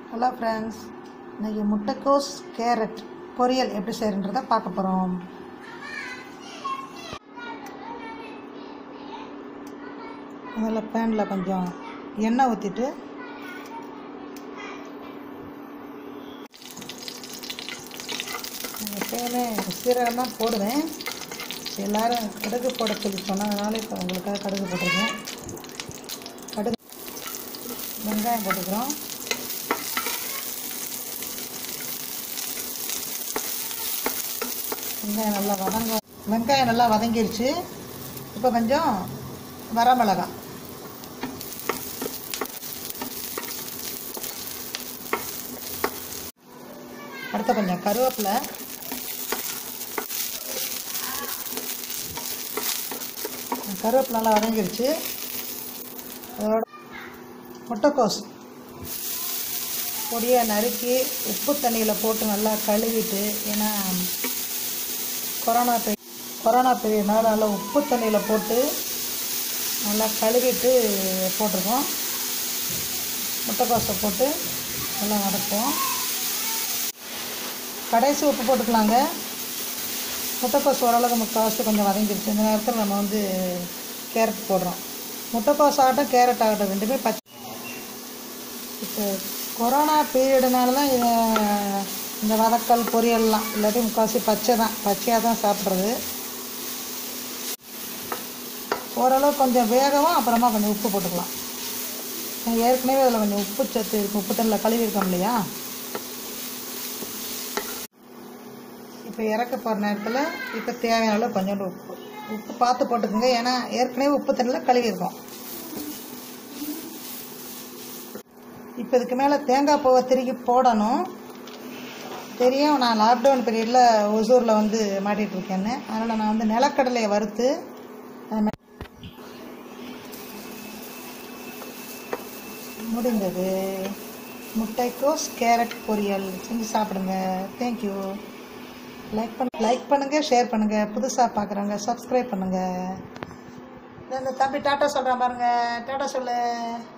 hello friends இன்றைக்கி முட்டைக்கோஸ் carrot பொரியல் எப்படி செய்யறன்றதை பார்க்க போகிறோம் முதல்ல பேனில் கொஞ்சம் எண்ணெய் ஊற்றிட்டு எப்பயுமே சீரகம் தான் போடுவேன் எல்லோரும் கடுகு போட சொல்லி சொன்னதுனால இப்போ உங்களுக்காக கடுகு போட்டிருக்கேன் கடுகு வெங்காயம் போட்டுக்கிறோம் வெங்காயம் நல்லா வதங்க வெங்காயம் நல்லா வதங்கிருச்சு இப்போ கொஞ்சம் வரமிளகாய் அடுத்த கொஞ்சம் கருவேப்பிலை கருவேப்பிலை நல்லா வதங்கிருச்சு அதோட முட்டைக்கோஸ் பொடியை நறுக்கி உப்பு தண்ணியில் போட்டு நல்லா கழுவிட்டு ஏன்னா கொரோனா பெய் கொரோனா பெரியனால நல்லா உப்பு தண்ணியில் போட்டு நல்லா கழுவிட்டு போட்டிருக்கோம் முட்டைக்கோஸை போட்டு நல்லா வதக்குவோம் கடைசி உப்பு போட்டுக்கலாங்க முட்டைக்கோஸ் ஓரளவுக்கு முக்கால்வாசி கொஞ்சம் வதங்கிருச்சு இந்த நேரத்தில் நம்ம வந்து கேரட் போடுறோம் முட்டைக்கோஸ் ஆகட்டும் கேரட் ஆகட்டும் ரெண்டுமே பச்சை இப்போ கொரோனா பீரியடுனால தான் இது இந்த வதக்கல் பொரியல்லாம் இல்லாட்டி முக்கால்வாசி பச்சை தான் பச்சையாக தான் சாப்பிட்றது ஓரளவு கொஞ்சம் வேகவும் அப்புறமா கொஞ்சம் உப்பு போட்டுக்கலாம் ஏற்கனவே அதில் கொஞ்சம் உப்பு சத்து இருக்கும் உப்பு தண்ணியில் கழுவி இருக்கோம் இல்லையா இப்போ இறக்க போகிற நேரத்தில் இப்போ தேவையான அளவு கொஞ்சோண்டு உப்பு உப்பு பார்த்து போட்டுக்கோங்க ஏன்னா ஏற்கனவே உப்பு தண்ணியில் கழுவி இருக்கோம் இப்போ இதுக்கு மேலே தேங்காய் பூவை திருக்கி போடணும் தெரியும் நான் லாக்டவுன் பீரியடில் ஒசூரில் வந்து மாட்டிகிட்டு இருக்கேன்னு அதனால் நான் வந்து நிலக்கடலையை வறுத்து அது மே- முடிந்தது முட்டைக்கோஸ் கேரட் பொரியல் செஞ்சு சாப்பிடுங்க தேங்க்யூ லைக் பண்ண லைக் பண்ணுங்கள் ஷேர் பண்ணுங்கள் புதுசாக பார்க்குறவங்க சப்ஸ்கிரைப் பண்ணுங்கள் இந்த தம்பி டாட்டா சொல்கிறான் பாருங்க டாட்டா சொல்லு